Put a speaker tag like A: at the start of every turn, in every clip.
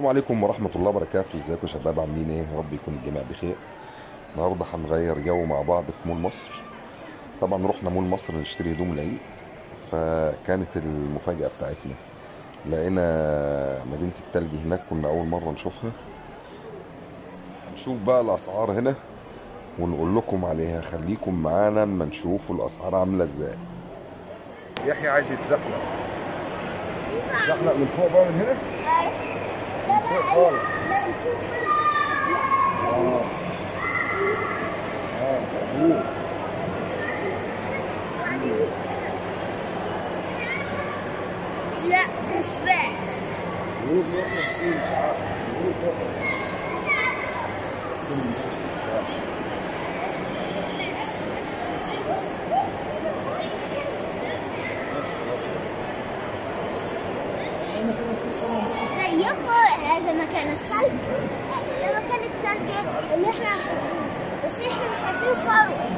A: عليكم ورحمة الله وبركاته ازيكم يا شباب عاملين ايه يا رب يكون الجميع بخير النهاردة هنغير جو مع بعض في مول مصر طبعا رحنا مول مصر نشتري هدوم العيد فكانت المفاجأة بتاعتنا لقينا مدينة التلج هناك كنا أول مرة نشوفها هنشوف بقى الأسعار هنا ونقول لكم عليها خليكم معانا اما نشوف الأسعار عاملة ازاي يحيى عايز يتزحلق يتزحلق من فوق بقى من هنا من فوق خالص اه اه مبروك
B: لا مش ده
A: مبروك 150 مش عارف مبروك 150 استلم بس
B: زيكم هذا مكان الثلج ده مكان الثلج اللي احنا عارفينه بس احنا مش عايزين نصوره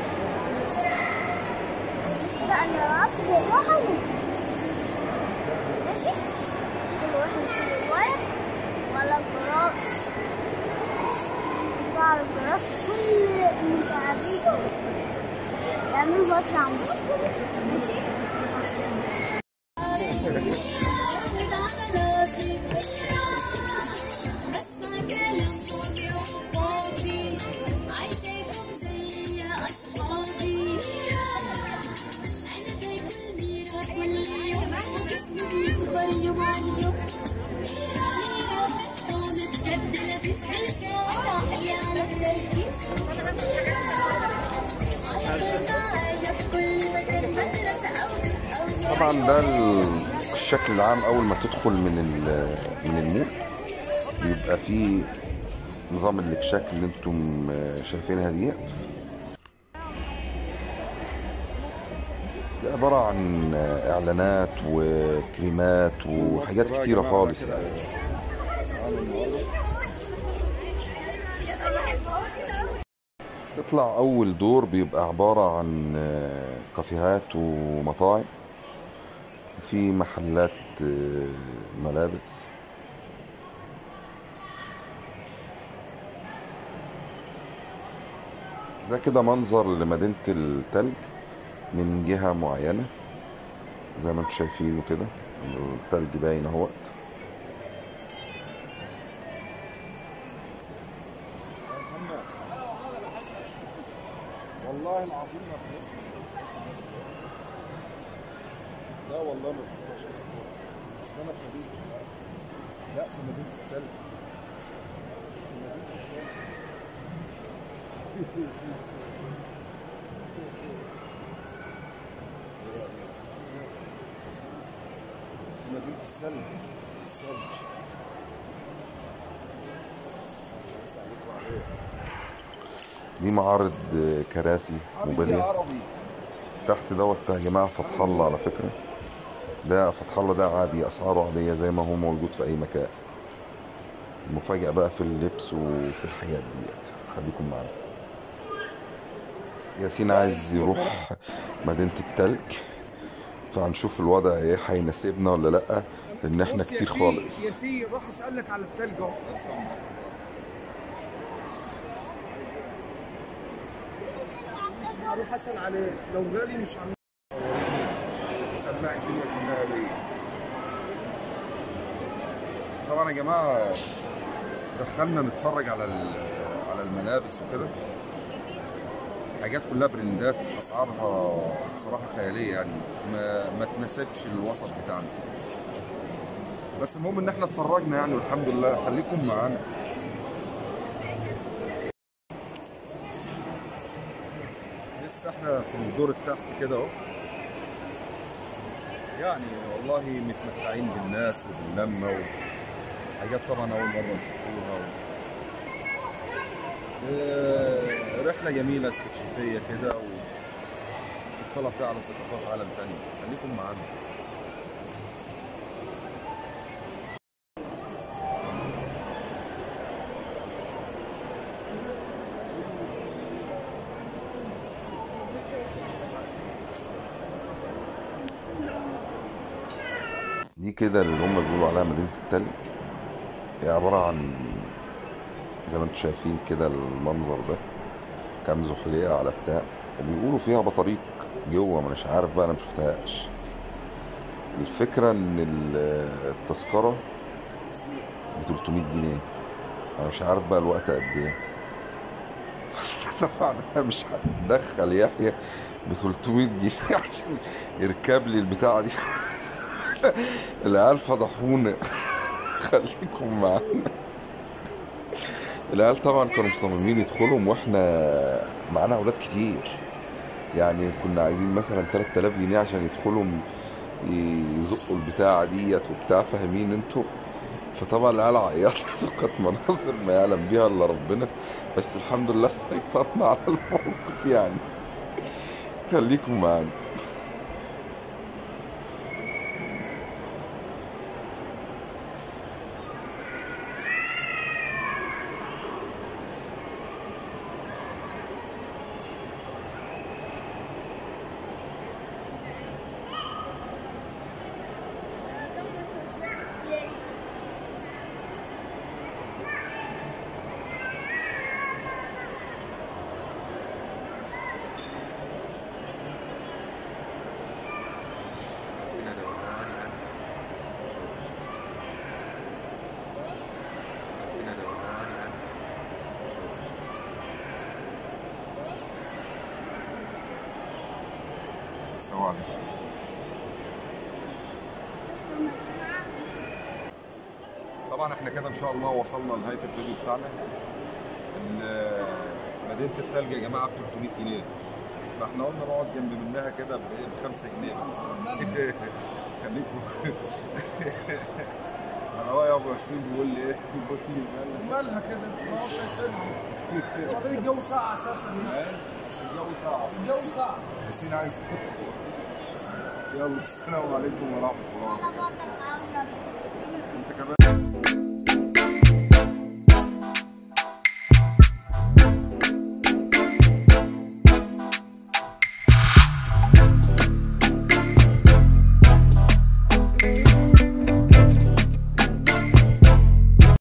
B: بقى نلعب بالراحة ونمشي. ماشي كل واحد يشيل الورق ولا الجراس يطلع على الجراس كل المتعبين يعملوا بطل عندهم ماشي
C: بسمع كلام فوقي وفوقي عايزاكم زي يا أصحابي أنا باكل ميرا كل يوم وجسمي بيكبر يوم عن يوم ميرا طعم بجد لذيذ بيساعد عقلي على التركيز عايزة معايا في كل مكان مدرسة أو بيت أو
A: طبعا ده ال- الشكل العام اول ما تدخل من ال- من المول بيبقى فيه نظام الاكشاك اللي انتم شايفينها ديت دي عبارة عن اعلانات وكريمات وحاجات كتيرة خالص يعني تطلع اول دور بيبقى عبارة عن كافيهات ومطاعم في محلات آه، ملابس ده كده منظر لمدينة التلج من جهة معينة زي ما انتم شايفينه كده التلج باين اهوت والله العظيم ما خلصنا لا والله ما خلصناش اصل انا في مدينة لا في مدينة التلج في مدينة التلج في مدينة الثلج الثلج دي معارض كراسي موبيليا
D: عربي
A: تحت دوت يا جماعة فتح الله على فكرة ده فتح الله ده عادي أسعاره عادية زي ما هو موجود في أي مكان المفاجأة بقى في اللبس وفي الحاجات ديت خليكم معانا ياسين عايز يروح مدينة التلج فهنشوف الوضع ايه هيناسبنا ولا لأ لأن احنا
E: بص
A: كتير
E: ياسين-
A: خالص
E: ياسين راح اسالك على التلج اهو اروح اسال عليه لو غالي مش عم
D: سماع الدنيا كلها ليه طبعا يا جماعه دخلنا نتفرج على ال- على الملابس وكده حاجات كلها برندات اسعارها بصراحه خياليه يعني ما, ما تناسبش الوسط بتاعنا بس المهم ان احنا اتفرجنا يعني والحمد لله خليكم معانا لسه احنا في الدور التحت كده اهو يعني والله متمتعين بالناس وباللمة وحاجات طبعا أول مرة نشوفوها و... آه، رحلة جميلة استكشافية كده ونطلع فيها على ثقافات عالم تاني خليكم معانا
A: دي كده اللي هم بيقولوا عليها مدينة التلج هي عبارة عن زي ما انتم شايفين كده المنظر ده كام زحليقة على بتاع وبيقولوا فيها بطاريق جوه مش عارف بقى انا مشفتهاش الفكرة ان ال- التذكرة ب 300 جنيه انا مش عارف بقى الوقت قد ايه طبعا انا مش هدخل يحيى ب 300 جنيه عشان يركب لي البتاعة دي العيال فضحونا خليكم معانا العيال طبعا كانوا مصممين يدخلهم واحنا معانا اولاد كتير يعني كنا عايزين مثلا 3000 جنيه عشان يدخلهم يزقوا البتاعة ديت وبتاع فاهمين انتوا فطبعا العيال عيطت وكانت مناظر ما يعلم بيها الا ربنا بس الحمد لله سيطرنا على الموقف يعني خليكم معانا السلام عليكم طبعا احنا كده ان شاء الله وصلنا لنهايه الفيديو بتاعنا ال- مدينه الثلج يا جماعه ب 300 جنيه فاحنا قلنا نقعد جنب منها كده ب 5 جنيه بس خليكم انا رايي ابو ياسين بيقول لي ايه بيقول لي مالك
E: مالها كده ما هو شايفينها وبعدين الجو ساعة اساسا
A: إيه؟ بس الجو ساعه
E: الجو ساعة
A: ياسين عايز يحط فوق يلا السلام عليكم ورحمه الله
B: انا برضك عاوزه
A: انت كمان